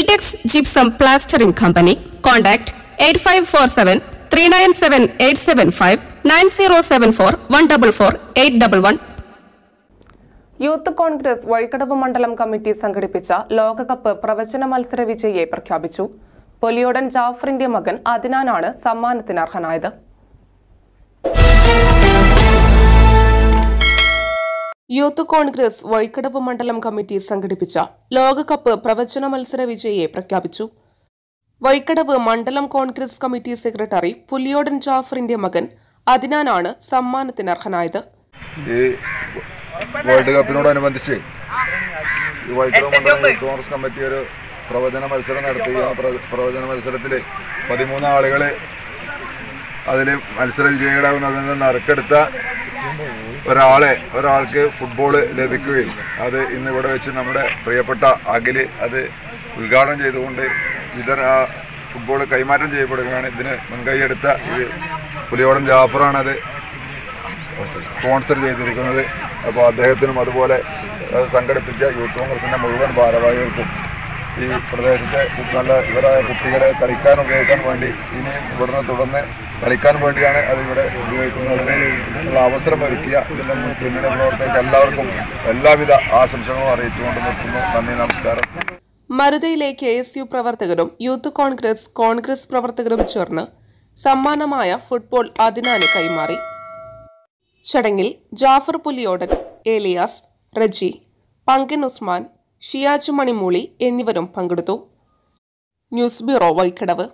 Vitex Gypsum Plastering Company. Contact 8547 397 875 9074 144 811. Youth Congress Vazhikkadavu മണ്ഡലം committee സംഘടിപ്പിച്ച ലോകകപ്പ് പ്രവചന മത്സര വിജയിയെ പ്രഖ്യാപിച്ചു പൊലിയോടൻ ജാഫറിന്റെ മകൻ അദ്നാനാണ് സമ്മാനത്തിന് അർഹനായത് യൂത്ത് കോൺഗ്രസ് വഴിക്കടവ് മണ്ഡലം കമ്മിറ്റി സംഘടിപ്പിച്ച ലോകകപ്പ് പ്രവചന മത്സര വിജയിയെ പ്രഖ്യാപിച്ചു വഴിക്കടവ് മണ്ഡലം കോൺഗ്രസ് കമ്മിറ്റി സെക്രട്ടറി പുലിയോടൻ ജാഫറിന്റെ മകൻ അദ്നാനാണ് സമ്മാനത്തിന് അർഹനായത് ഈ വേൾഡ് കപ്പിനോടനുബന്ധിച്ച് ഈ വൈക്കട മണ്ഡലം യൂത്ത് കോൺഗ്രസ് കമ്മിറ്റി ഒരു പ്രവചന മത്സരം നടത്തി ആ പ്ര- പ്രവചന മത്സരത്തിൽ പതിമൂന്ന് ആളുകൾ അതിൽ മത്സര വിജയികളാകുന്നതിൽ നിന്ന് നറുക്കെടുത്ത ഒരാളെ ഒരാൾക്ക് ഫുട്ബോൾ ലഭിക്കുകയും അത് ഇന്ന് ഇവിടെ വെച്ച് നമ്മുടെ പ്രിയപ്പെട്ട അഖിൽ അത് ഉദ്ഘാടനം ചെയ്തുകൊണ്ട് ഇതര ഫുട്ബോൾ കൈമാറ്റം ചെയ്യപ്പെടുകയാണ് ഇതിന് മുൻകൈയെടുത്ത ഇത് പുലിയോടൻ ജാഫറാണത് സ്പോൺസർ ചെയ്തിരിക്കുന്നത് അപ്പോൾ അദ്ദേഹത്തിനും അതുപോലെ അത് സംഘടിപ്പിച്ച യൂത്ത് കോൺഗ്രസിൻ്റെ മുഴുവൻ ഭാരവാഹികൾക്കും ഈ പ്രദേശത്തെ നല്ല ഇവരായ കുട്ടികളെ കളിക്കാൻ ഉപയോഗിക്കാൻ വേണ്ടി ഇനിയും ഇവിടുന്ന് തുടർന്ന് കളിക്കാൻ വേണ്ടിയാണ് അത് ഇവിടെ ഉപയോഗിക്കുന്നതിന് ഉള്ള അവസരം ഒരുക്കിയ ഇതിൻ്റെ മുൻ- പിന്നണി പ്രവർത്തകർക്ക് എല്ലാവർക്കും എല്ലാവിധ ആശംസകളും അറിയിച്ചുകൊണ്ട് നിർത്തുന്നു നന്ദി നമസ്കാരം മരുതയിലെ കെ എസ് യു പ്രവർത്തകരും യൂത്ത് കോൺഗ്രസ് കോൺഗ്രസ് പ്രവർത്തകരും ചേർന്ന് സമ്മാനമായ ഫുട്ബോൾ അതിനാന് കൈമാറി ചടങ്ങിൽ ജാഫർ പുലിയോടൻ ഏലിയാസ് റജി പങ്കൻ ഉസ്മാൻ ഷിയാജ് മണിമൂളി എന്നിവരും പങ്കെടുത്തു ന്യൂസ് ബ്യൂറോ വൈക്കടവ്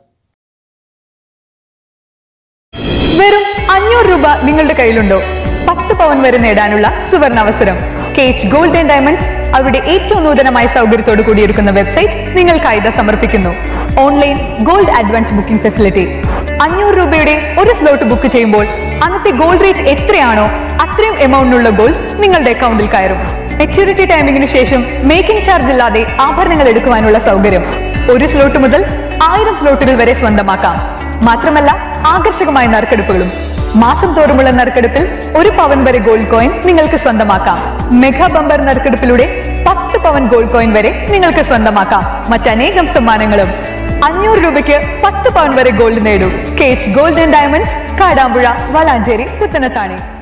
വെറും അഞ്ഞൂറ് രൂപ നിങ്ങളുടെ കയ്യിലുണ്ടോ പത്ത് പവൻ വരെ നേടാനുള്ള സുവർണ അവസരം കേച്ച് ഗോൾഡ് ആൻഡ് ഡയമണ്ട്സ് അവരുടെ ഏറ്റവും നൂതനമായ സൗകര്യത്തോടു കൂടിയൊരുക്കുന്ന വെബ്സൈറ്റ് നിങ്ങൾക്കായി ഇത് സമർപ്പിക്കുന്നു online gold advance booking facility അഞ്ഞൂറ് രൂപയുടെ ഒരു സ്ലോട്ട് ബുക്ക് ചെയ്യുമ്പോൾ അന്നത്തെ ഗോൾഡ് റേറ്റ് എത്രയാണോ അത്രയും എമൗണ്ടിനുള്ള ഗോൾഡ് നിങ്ങളുടെ അക്കൗണ്ടിൽ കയറും മെച്യൂരിറ്റി ടൈമിംഗിന് ശേഷം മേക്കിംഗ് ചാർജ് ഇല്ലാതെ ആഭരണങ്ങൾ എടുക്കുവാനുള്ള സൗകര്യം ഒരു സ്ലോട്ട് മുതൽ ആയിരം സ്ലോട്ടുകൾ വരെ സ്വന്തമാക്കാം മാത്രമല്ല ആകർഷകമായ നറുക്കെടുപ്പുകളും മാസം തോറുമുള്ള നറുക്കെടുപ്പിൽ ഒരു പവൻ വരെ ഗോൾഡ് കോയിൻ നിങ്ങൾക്ക് സ്വന്തമാക്കാം മെഗാ ബമ്പർ നറുക്കെടുപ്പിലൂടെ പത്ത് പവൻ ഗോൾഡ് കോയിൻ വരെ നിങ്ങൾക്ക് സ്വന്തമാക്കാം മറ്റനേകം സമ്മാനങ്ങളും അഞ്ഞൂറ് രൂപയ്ക്ക് പത്ത് പവൻ വരെ ഗോൾഡ് നേടൂ കേച്ച് gold and diamonds Kadampuzha Valanchery Puthanathani